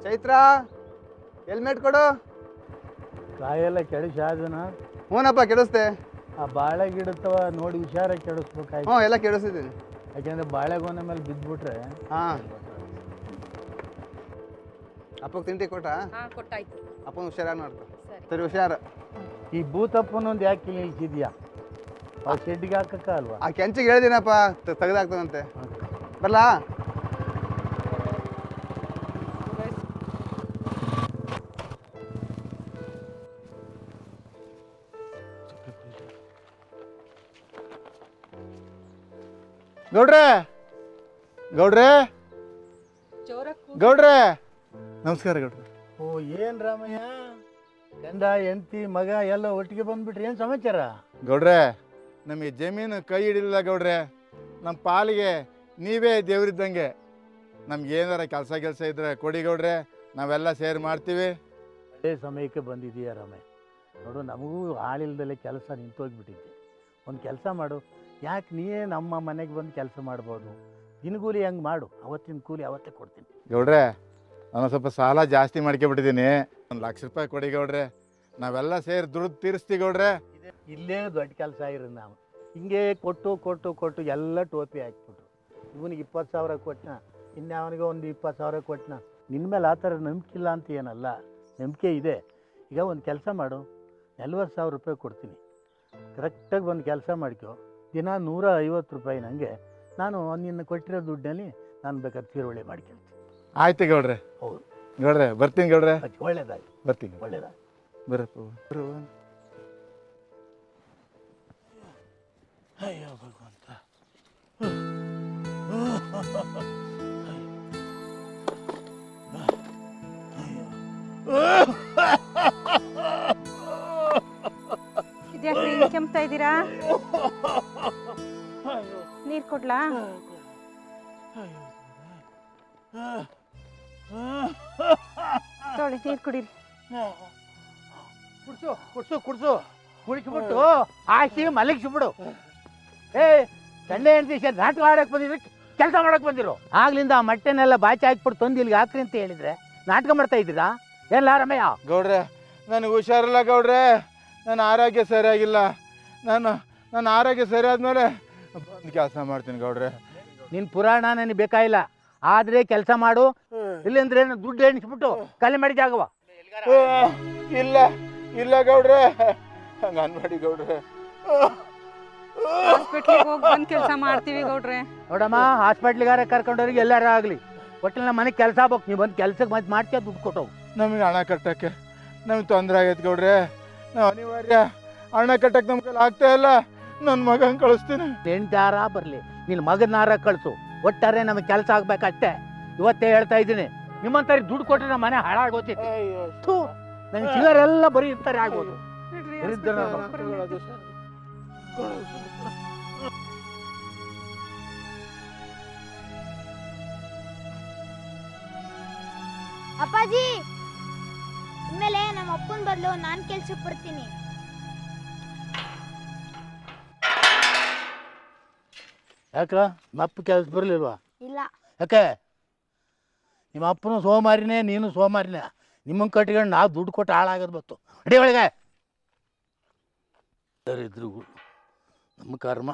Chaitra helmet ಕೊಡು ಕಾಯೆಲ್ಲ ಕೆಡಿಸಿ ಆದನ ಹ್ಞೂನಪ್ಪ ಕೆಡಿಸ್ದೆ ಆ ಬಾಳೆ ಗಿಡತ್ತವ ನೋಡಿ ಹುಷಾರಾಗಿ ಕೆಡಿಸ್ಬೇಕಾಯ್ತು ಹ್ಞೂ ಎಲ್ಲ ಕೆಡಿಸಿದ್ದೀನಿ ಯಾಕೆಂದ್ರೆ ಬಾಳೆಗೊನೆ ಮೇಲೆ ಬಿದ್ದುಬಿಟ್ರೆ ಹಾಂ ಅಪ್ಪಗೆ ತಿಂಡಿ ಕೊಟ್ಟ ಹಾ ಕೊಟ್ಟಾಯ್ತು ಅಪ್ಪನ ಹುಷಾರಾಗಿ ನೋಡ್ಕೊ ಸರಿ ಸರಿ ಹುಷಾರು ಈ ಭೂತಪ್ಪನೊಂದು ಯಾಕೆ ನಿಲ್ಸಿದ್ಯಾ ಆ ಶೆಡ್ಡಿಗೆ ಹಾಕಕ್ಕ ಅಲ್ವಾ ಆ ಕೆಂಚಿಗೆ ಹೇಳಿದ್ದೀನಪ್ಪ ತೆಗೆದಾಕ್ತಾನಂತೆ ಬರಲಾ ಗೌಡ್ರೆ ಗೌಡ್ರೆ ಜೋರಕ್ಕೂ ಗೌಡ್ರೆ ನಮಸ್ಕಾರ ಗೌಡ್ರೆ ಓ ಏನ್ ರಾಮಯ್ಯ ಗಂಡ ಹೆಂಡತಿ ಮಗ ಎಲ್ಲ ಒಟ್ಟಿಗೆ ಬಂದ್ಬಿಟ್ರಿ ಏನ್ ಸಮಾಚಾರ ಗೌಡ್ರೆ ನಮಗೆ ಜಮೀನು ಕೈ ಹಿಡಿಲಿಲ್ಲ ಗೌಡ್ರೆ ನಮ್ಮ ಪಾಲಿಗೆ ನೀವೇ ದೇವ್ರಿದ್ದಂಗೆ ನಮ್ಗೆ ಏನಾರ ಕೆಲಸ ಕೆಲಸ ಇದ್ರೆ ಕೊಡಿ ಗೌಡ್ರೆ ನಾವೆಲ್ಲ ಸೇರಿ ಮಾಡ್ತೀವಿ ಅದೇ ಸಮಯಕ್ಕೆ ಬಂದಿದೀಯ ರಾಮಯ್ಯ ನೋಡು ನಮಗೂ ಆಳಿಲ್ದಲೆ ಕೆಲಸ ನಿಂತೋಗ್ಬಿಟ್ಟಿದ್ದೆ ಒಂದು ಕೆಲಸ ಮಾಡು ಯಾಕೆ ನೀಯೇ ನಮ್ಮ ಮನೆಗೆ ಬಂದು ಕೆಲಸ ಮಾಡ್ಬೋದು ದಿನಗೂಲಿ ಹಂಗೆ ಮಾಡು ಅವತ್ತಿನ ಕೂಲಿ ಅವತ್ತೇ ಕೊಡ್ತೀನಿ ಗೌಡ್ರೆ ನಾನು ಸ್ವಲ್ಪ ಸಾಲ ಜಾಸ್ತಿ ಮಾಡ್ಕೊಬಿಟ್ಟಿದ್ದೀನಿ ಒಂದು ಲಕ್ಷ ರೂಪಾಯಿ ಕೊಡಿ ಗೌಡ್ರೆ ನಾವೆಲ್ಲ ಸೇರಿ ದುಡ್ಡು ತೀರಿಸ್ತೀವಿ ಗೌಡ್ರೆ ಇಲ್ಲೇ ದೊಡ್ಡ ಕೆಲಸ ಇರೋದು ನಾವು ಹಿಂಗೆ ಕೊಟ್ಟು ಕೊಟ್ಟು ಕೊಟ್ಟು ಎಲ್ಲ ಟೋಪಿ ಹಾಕ್ಬಿಟ್ರು ಇವನಿಗೆ ಇಪ್ಪತ್ತು ಸಾವಿರ ಕೊಟ್ಟನ ಇನ್ಯಾವನಿಗೆ ಒಂದು ಇಪ್ಪತ್ತು ಸಾವಿರ ಕೊಟ್ಟನ ನಿನ್ನ ಮೇಲೆ ಆ ಥರ ನಂಬಿಕೆ ಇಲ್ಲ ಅಂತ ಏನಲ್ಲ ನಂಬಿಕೆ ಇದೆ ಈಗ ಒಂದು ಕೆಲಸ ಮಾಡು ನಲ್ವತ್ತು ಸಾವಿರ ರೂಪಾಯಿ ಕೊಡ್ತೀನಿ ಕರೆಕ್ಟಾಗಿ ಒಂದು ಕೆಲಸ ಮಾಡ್ಕೊ ದಿನ ನೂರ ಐವತ್ತು ರೂಪಾಯಿ ನನಗೆ ನಾನು ನಿನ್ನ ಕೊಟ್ಟಿರೋ ದುಡ್ಡಲ್ಲಿ ನಾನು ಬೇಕಾದ್ರೆ ತೀರುವಳಿ ಮಾಡ್ಕೊಳ್ತೀನಿ ಆಯ್ತು ಗೌಡ್ರೆ ಹೌದು. ಗೌಡ್ರೆ ಬರ್ತೀನಿ ಗೌಡ್ರೆ ಅದು ಒಳ್ಳೇದಾಗಿ ಬರ್ತೀನಿ ಒಳ್ಳೇದಾಗಿ ಬರಪ್ಪ ಬರುವ ಅಯ್ಯೋ ಭಗವಂತ ಇದ್ಯಾಕ್ರಿ ಹಿಂಗ್ ಕೆಮ್ತಾ ಇದ್ದೀರಾ ನೀರ್ ಕೊಡ್ಲಾ ತೊಳಿ ನೀರ್ ಕುಡೀರಿ ಕುಡ್ಸು ಕುಡ್ಸು ಕುಡ್ಸು ಕುಡಿಸ್ಬಿಟ್ಟು ಹಾಕಿ ಮಲಗಿಸ್ಬಿಡು ಏ ಗಂಡ ಹೆಂಡತಿ ಸೇರಿ ನಾಟಕ ಆಡಕ್ ಬಂದಿದ್ರೆ ಕೆಲಸ ಮಾಡಕ್ ಬಂದಿರು ಆಗ್ಲಿಂದ ಆ ಮಟ್ಟೆನೆಲ್ಲ ಬಾಚಿ ಹಾಕ್ಬಿಟ್ಟು ತಂದು ಇಲ್ಲಿಗೆ ಹಾಕ್ರಿ ಅಂತ ಹೇಳಿದ್ರೆ ನಾಟಕ ಮಾಡ್ತಾ ಇದ್ದೀರಾ ಎಲ್ಲ ರಮಯ್ಯ ಗೌಡ್ರೆ ನನಗೆ ಹುಷಾರಿಲ್ಲ ಗೌಡ್ರೆ ನನ್ನ ಆರೋಗ್ಯ ಸರಿಯಾಗಿಲ್ಲ ನಾನು ನನ್ನ ಆರೋಗ್ಯ ಸರಿ ಆದ್ಮೇಲೆ ಬಂದು ಕೆಲಸ ಮಾಡ್ತೀನಿ ಗೌಡ್ರೆ ನಿನ್ ಪುರಾಣ ನನಗೆ ಬೇಕಾಗಿಲ್ಲ ಆದ್ರೆ ಕೆಲಸ ಮಾಡು ಇಲ್ಲಂದ್ರೆ ಏನು ದುಡ್ಡು ಎಣಿಸ್ಬಿಟ್ಟು ಖಾಲಿ ಮಾಡಿ ಜಾಗವ ಆ, ಇಲ್ಲ ಇಲ್ಲ ಗೌಡ್ರೆ ಹಂಗ ಅನ್ಬೇಡಿ ಗೌಡ್ರೆ ಹಾಸ್ಪಿಟ್ಲಿಗೆ ಹೋಗಿ ಬಂದ್ ಕೆಲಸ ಮಾಡ್ತೀವಿ ಗೌಡ್ರೆ ನೋಡಮ್ಮ ಹಾಸ್ಪಿಟ್ಲಿಗಾರ ಕರ್ಕೊಂಡವ್ರಿಗೆ ಎಲ್ಲಾರ ಆಗಲಿ ಒಟ್ಟಿನ ನಮ್ಮ ಮನೆಗೆ ಕೆಲಸ ಆಗ್ಬೇಕು ನೀವು ಬಂದು ಕೆಲ್ಸಕ್ಕೆ ಮತ್ತೆ ಮಾಡ್ತೀಯ ದುಡ್ಡು ಕೊಟ್ಟವು ನಮಗೆ ಹಣ ಕಟ್ಟಕ್ಕೆ ನಮಗೆ ತೊಂದರೆ ಆಗೈತೆ ಗೌಡ್ರೆ ನಾವು ಅನಿವಾರ್ಯ ಹಣ ಕಟ್ಟಕ್ಕೆ ನಮ್ಮ ಕೈಲಿ ಆಗ್ತಾ ಇಲ್ಲ ನನ್ನ ಮಗನ ಕಳಿಸ್ತೀನಿ ಎಂಟಾರ ಬರಲಿ ನಿನ್ನ ಮಗನಾರ ಕಳಿಸು ಒಟ್ಟಾರೆ ನಮಗೆ ಕೆಲಸ ಆಗ್ಬೇಕಷ್ಟೇ ಇವತ್ತೇ ಹೇಳ್ತಾ ಇದ್ದೀನಿ ನಿಮ್ಮಂತಾರೆ ದುಡ್ಡು ಕೊಟ್ಟರೆ ನಮ್ಮ ಮನೆ ಹಾಳಾಗೋತೈತಿ ಥೂ ನನ್ನ ಚಿಲ್ಲರ್ ಎಲ್ಲ ಬರೀ ಇರ್ತಾರೆ ಆಗ್ಬೋದು ನಡ್ರಿ, ಇರಿದ್ದನ hospital ಗೆ ಹೋಗ್ಬರೋಣ. ಅಪ್ಪಾಜಿ ಇನ್ಮೇಲೆ ನಮ್ಮ ಅಪ್ಪನ ಬದಲು ನಾನು ಕೆಲ್ಸಕ್ಕೆ ಬರ್ತೀನಿ ಯಾಕ ನಿಮ್ಮ ಅಪ್ಪ ಕೆಲಸ ಬರಲಿಲ್ವಾ ಇಲ್ಲ ಯಾಕೆ ನಿಮ್ಮ ಅಪ್ಪನು ಸೋಮಾರಿನೇ ನೀನು ಸೋಮಾರಿನೇ ನಿಮ್ಮನ್ನು ಕಟ್ಕೊಂಡು ನಾವು ದುಡ್ಡು ಕೊಟ್ಟು ಹಾಳಾಗೋದು ಬತ್ತು ಅಡಿ ಒಳಗೆ ಇದ್ರು ನಮ್ಮ ಕರ್ಮ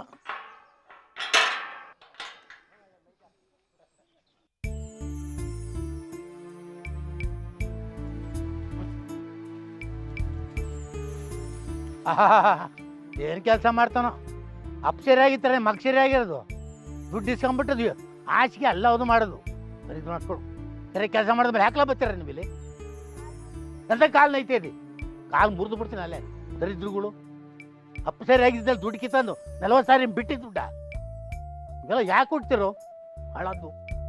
ಏನು ಕೆಲಸ ಮಾಡ್ತಾನೋ ಅಪ್ಪ ಸರಿಯಾಗಿತ್ತಾರೆ ಮಗ ಸರಿಯಾಗಿರೋದು ದುಡ್ಡು ಇಸ್ಕೊಂಬಿಟ್ಟದು ಆಸೆಗೆ ಎಲ್ಲ ಅದು ಮಾಡೋದು ಸರಿ ಇದು ಮಾಡ್ಕೊಡು ಸರಿ ಕೆಲಸ ಮಾಡಿದ್ಮೇಲೆ ಹಾಕ್ಲಾ ಬರ್ತೀರ ನೀವು ಇಲ್ಲಿ ಎಂತ ಕಾಲು ನೈತೆ ಇದೆ ಕಾಲು ಮುರಿದು ಬಿಡ್ತೀನಿ ಅಲ್ಲೇ ದರಿದ್ರುಗಳು ಅಪ್ಪ ಸರಿಯಾಗಿದ್ದಲ್ಲಿ ದುಡ್ಡು ಕಿತ್ತಂದು ನಲ್ವತ್ತು ಸಾವಿರ ಬಿಟ್ಟಿ ದುಡ್ಡ ಇವೆಲ್ಲ ಯಾಕೆ ಕೊಡ್ತಿರೋ ಹಾಳದ್ದು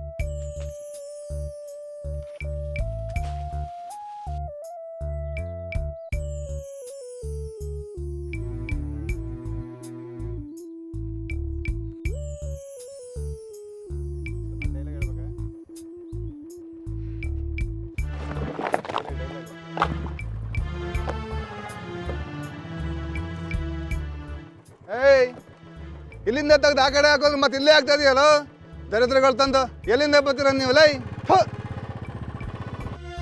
ಏಯ್ ಇಲ್ಲಿಂದ ತೆಗ್ದು ಆ ಕಡೆ ಹಾಕೋದು ಮತ್ತೆ ಇಲ್ಲೇ ಆಗ್ತಾ ಇದೆಯಲ್ಲ ದರಿದ್ರಗಳು ತಂದು ಎಲ್ಲಿಂದ ಬರ್ತೀರ ನೀವು ಲೈ ಥು.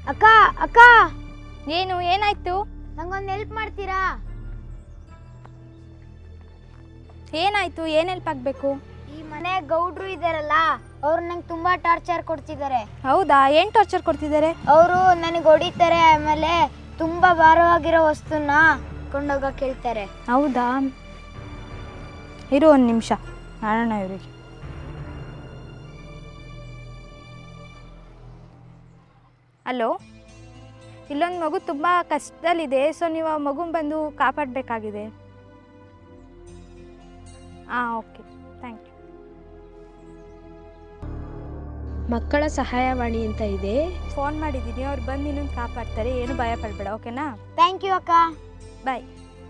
ಅಕ್ಕ ಅಕ್ಕ ಏನು ಏನಾಯ್ತು ನಂಗೊಂದು ಹೆಲ್ಪ್ ಮಾಡ್ತೀರಾ ಏನಾಯ್ತು ಏನ್ ಹೆಲ್ಪ್ ಆಗ್ಬೇಕು ಈ ಮನೆ ಗೌಡ್ರು ಇದಾರಲ್ಲ ಅವ್ರು ನಂಗೆ ತುಂಬಾ ಟಾರ್ಚರ್ ಕೊಡ್ತಿದ್ದಾರೆ ಹೌದಾ ಏನ್ ಟಾರ್ಚರ್ ಕೊಡ್ತಿದ್ದಾರೆ ಅವರು ನನಗೆ ಹೊಡಿತಾರೆ ಆಮೇಲೆ ತುಂಬಾ ಭಾರವಾಗಿರೋ ವಸ್ತುನ ಕೊಂಡೋಗಕ್ಕೆ ಹೇಳ್ತಾರೆ ಹೌದಾ ಇರು ಒಂದು ನಿಮಿಷ ಮಾಡೋಣ ಇವರಿಗೆ ಹಲೋ ಇಲ್ಲೊಂದು ಮಗು ತುಂಬ ಕಷ್ಟದಲ್ಲಿದೆ ಸೊ ನೀವು ಆ ಮಗುನ ಬಂದು ಕಾಪಾಡಬೇಕಾಗಿದೆ ಹಾಂ ಓಕೆ ಥ್ಯಾಂಕ್ ಯು ಮಕ್ಕಳ ಸಹಾಯವಾಣಿ ಅಂತ ಇದೆ ಫೋನ್ ಮಾಡಿದ್ದೀನಿ ಅವ್ರು ಬಂದು ನಿನ್ನನ್ನು ಕಾಪಾಡ್ತಾರೆ ಏನು ಭಯ ಪಡಬೇಡ ಓಕೆನಾ ಥ್ಯಾಂಕ್ ಯು ಅಕ್ಕ ಬಾಯ್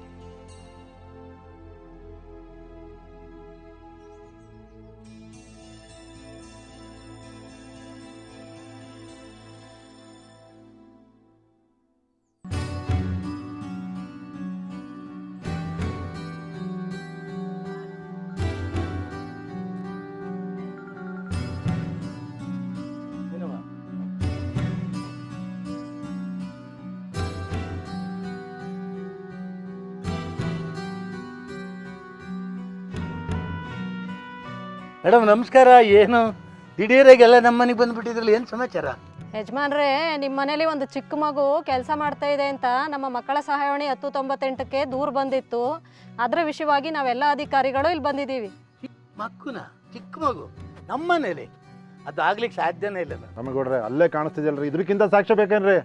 ಮೇಡಮ್ ನಮಸ್ಕಾರ ಏನು ದಿಢೀರಾಗೆಲ್ಲ ನಮ್ಮ ಮನೆಗೆ ಬಂದ್ಬಿಟ್ಟಿದ್ರಲ್ಲ ಏನು ಸಮಾಚಾರ ಯಜಮಾನ್ರೇ ನಿಮ್ಮ ಮನೇಲಿ ಒಂದು ಚಿಕ್ಕ ಮಗು ಕೆಲಸ ಮಾಡ್ತಾ ಇದೆ ಅಂತ ನಮ್ಮ ಮಕ್ಕಳ ಸಹಾಯವಾಣಿ ಹತ್ತು ತೊಂಬತ್ತೆಂಟಕ್ಕೆ ದೂರ ಬಂದಿತ್ತು ಅದರ ವಿಷಯವಾಗಿ ನಾವೆಲ್ಲ ಅಧಿಕಾರಿಗಳು ಇಲ್ಲಿ ಬಂದಿದ್ದೀವಿ ಮಕ್ಕುನ ಚಿಕ್ಕ ಮಗು ನಮ್ಮ ಮನೇಲಿ ಅದು ಆಗ್ಲಿಕ್ಕೆ ಸಾಧ್ಯನೇ ಇಲ್ಲ ನಾನು ನಮಗೌಡ್ರೆ ಅಲ್ಲೇ ಕಾಣಿಸ್ತಿದ್ಯಲ್ರಿ ಇದಕ್ಕಿಂತ ಸಾಕ್ಷ್ಯ ಬೇಕೇನ್ರಿ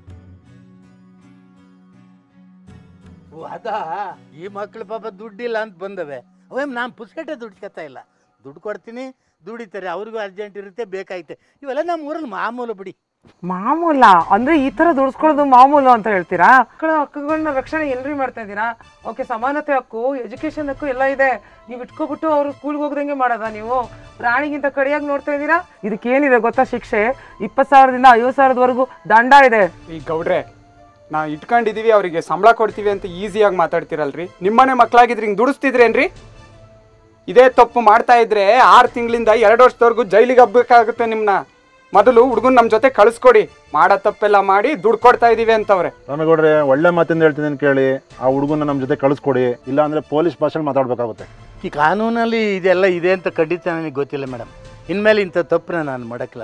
ಓ ಅದಾ ಈ ಮಕ್ಳು ಪಾಪ ದುಡ್ಡಿಲ್ಲ ಅಂತ ಬಂದವೆ ಅವೇಮ್ ನಾನು ಪುಸ್ತಕಟ್ಟೆ ದುಡ್ಡು ಕತ್ತಾ ಇಲ್ಲ ದುಡ್ಡು ಕೊಡ್ತೀನಿ ದುಡಿತಾರೆ ಅವ್ರಿಗೂ ಅರ್ಜೆಂಟ್ ಇರುತ್ತೆ ಬೇಕಾಯ್ತೆ ಇವೆಲ್ಲ ನಮ್ಮ ಊರಲ್ಲಿ ಮಾಮೂಲು ಬಿಡಿ ಮಾಮೂಲ ಅಂದ್ರೆ ಈ ತರ ದುಡ್ಸ್ಕೊಳ್ಳೋದು ಮಾಮೂಲು ಅಂತ ಹೇಳ್ತೀರಾ ಮಕ್ಕಳ ಹಕ್ಕುಗಳನ್ನ ರಕ್ಷಣೆ ಎಲ್ರಿ ಮಾಡ್ತಾ ಇದ್ದೀರಾ ಓಕೆ ಸಮಾನತೆ ಹಕ್ಕು ಎಜುಕೇಶನ್ ಹಕ್ಕು ಎಲ್ಲ ಇದೆ ನೀವು ಇಟ್ಕೊಬಿಟ್ಟು ಅವರು ಸ್ಕೂಲ್ಗೆ ಹೋಗ್ದಂಗೆ ಮಾಡೋದಾ ನೀವು ಪ್ರಾಣಿಗಿಂತ ಕಡಿಯಾಗಿ ನೋಡ್ತಾ ಇದ್ದೀರಾ ಇದಕ್ಕೇನಿದೆ ಗೊತ್ತಾ ಶಿಕ್ಷೆ ಇಪ್ಪತ್ತು ಸಾವಿರದಿಂದ ಐವತ್ತು ಸಾವಿರದವರೆಗೂ ದಂಡ ಇದೆ ಈ ಗೌಡ್ರೆ ನಾ ಇಟ್ಕೊಂಡಿದೀವಿ ಅವರಿಗೆ ಸಂಬಳ ಕೊಡ್ತೀವಿ ಅಂತ ಈಸಿಯಾಗಿ ಮಾತಾಡ್ತಿರಲ್ರಿ ನಿಮ್ಮನೆ ಮಕ್ಕಳಾಗಿದ್ರೆ ಹಿಂಗೆ ದುಡಿಸ್ತಿದ್ರೇನ್ರಿ ಇದೇ ತಪ್ಪು ಮಾಡ್ತಾ ಇದ್ರೆ ಆರು ತಿಂಗಳಿಂದ ಎರಡು ವರ್ಷದವರೆಗೂ ಜೈಲಿಗೆ ಹಬ್ಬಬೇಕಾಗುತ್ತೆ ನಿಮ್ಮನ್ನ ಮೊದಲು ಹುಡುಗನ್ ನಮ್ಮ ಜೊತೆ ಕಳಿಸ್ಕೊಡಿ ಮಾಡೋ ತಪ್ಪೆಲ್ಲ ಮಾಡಿ ದುಡ್ಡು ಕೊಡ್ತಾ ಇದೀವಿ ಅಂತವ್ರೆ ರಾಮೇಗೌಡ್ರೆ ಒಳ್ಳೆ ಮಾತಿಂದ ಹೇಳ್ತೀನಿ ಕೇಳಿ ಆ ಹುಡುಗನ ನಮ್ಮ ಜೊತೆ ಕಳಿಸ್ಕೊಡಿ ಇಲ್ಲ ಅಂದ್ರೆ ಪೊಲೀಸ್ ಭಾಷೆಲಿ ಮಾತಾಡ್ಬೇಕಾಗುತ್ತೆ ಈ ಕಾನೂನಲ್ಲಿ ಇದೆಲ್ಲ ಇದೆ ಅಂತ ಖಂಡಿತ ನನಗೆ ಗೊತ್ತಿಲ್ಲ ಮೇಡಮ್ ಇನ್ಮೇಲೆ ಇಂಥ ತಪ್ಪನ್ನ ನಾನು ಮಾಡಕ್ಕಲ್ಲ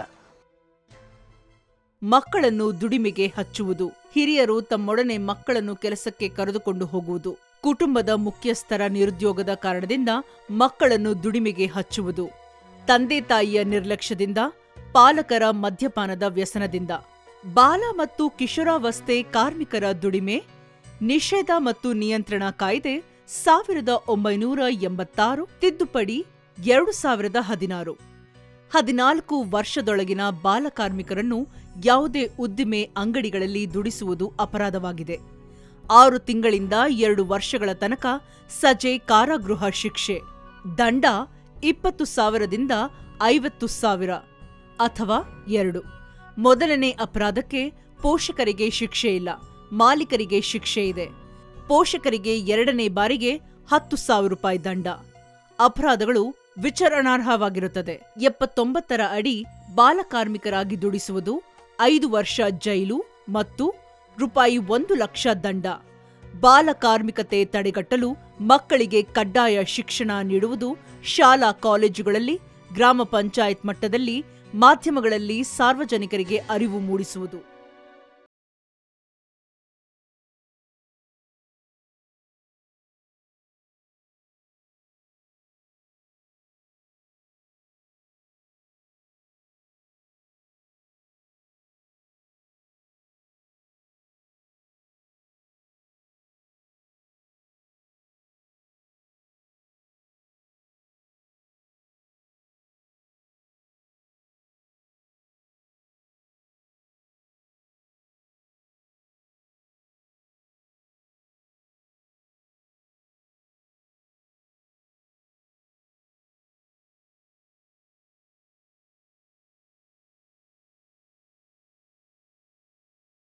ಮಕ್ಕಳನ್ನು ದುಡಿಮೆಗೆ ಹಚ್ಚುವುದು ಹಿರಿಯರು ತಮ್ಮೊಡನೆ ಮಕ್ಕಳನ್ನು ಕೆಲಸಕ್ಕೆ ಕರೆದುಕೊಂಡು ಹೋಗುವುದು ಕುಟುಂಬದ ಮುಖ್ಯಸ್ಥರ ನಿರುದ್ಯೋಗದ ಕಾರಣದಿಂದ ಮಕ್ಕಳನ್ನು ದುಡಿಮೆಗೆ ಹಚ್ಚುವುದು ತಂದೆ ತಾಯಿಯ ನಿರ್ಲಕ್ಷ್ಯದಿಂದ ಪಾಲಕರ ಮದ್ಯಪಾನದ ವ್ಯಸನದಿಂದ ಬಾಲ ಮತ್ತು ಕಿಶೋರಾವಸ್ಥೆ ಕಾರ್ಮಿಕರ ದುಡಿಮೆ ನಿಷೇಧ ಮತ್ತು ನಿಯಂತ್ರಣ ಕಾಯ್ದೆ ಸಾವಿರದ ಒಂಬೈನೂರ ಎಂಬತ್ತಾರು ತಿದ್ದುಪಡಿ ಎರಡು ಸಾವಿರದ ಹದಿನಾರು ಹದಿನಾಲ್ಕು ವರ್ಷದೊಳಗಿನ ಬಾಲಕಾರ್ಮಿಕರನ್ನು ಯಾವುದೇ ಉದ್ದಿಮೆ ಅಂಗಡಿಗಳಲ್ಲಿ ದುಡಿಸುವುದು ಅಪರಾಧವಾಗಿದೆ ಆರು ತಿಂಗಳಿಂದ ಎರಡು ವರ್ಷಗಳ ತನಕ ಸಜೆ ಕಾರಾಗೃಹ ಶಿಕ್ಷೆ ದಂಡ ಇಪ್ಪತ್ತು ಸಾವಿರದಿಂದ ಐವತ್ತು ಸಾವಿರ ಅಥವಾ ಎರಡು ಮೊದಲನೇ ಅಪರಾಧಕ್ಕೆ ಪೋಷಕರಿಗೆ ಶಿಕ್ಷೆ ಇಲ್ಲ ಮಾಲೀಕರಿಗೆ ಶಿಕ್ಷೆ ಇದೆ ಪೋಷಕರಿಗೆ ಎರಡನೇ ಬಾರಿಗೆ ಹತ್ತು ಸಾವಿರ ರೂಪಾಯಿ ದಂಡ ಅಪರಾಧಗಳು ವಿಚಾರಣಾರ್ಹವಾಗಿರುತ್ತದೆ ಎಪ್ಪತ್ತೊಂಬತ್ತರ ಅಡಿ ಬಾಲಕಾರ್ಮಿಕರಾಗಿ ದುಡಿಸುವುದು ಐದು ವರ್ಷ ಜೈಲು ಮತ್ತು ರೂಪಾಯಿ ಒಂದು ಲಕ್ಷ ದಂಡ ಬಾಲಕಾರ್ಮಿಕತೆ ತಡೆಗಟ್ಟಲು ಮಕ್ಕಳಿಗೆ ಕಡ್ಡಾಯ ಶಿಕ್ಷಣ ನೀಡುವುದು ಶಾಲಾ ಕಾಲೇಜುಗಳಲ್ಲಿ ಗ್ರಾಮ ಪಂಚಾಯತ್ ಮಟ್ಟದಲ್ಲಿ ಮಾಧ್ಯಮಗಳಲ್ಲಿ ಸಾರ್ವಜನಿಕರಿಗೆ ಅರಿವು ಮೂಡಿಸುವುದು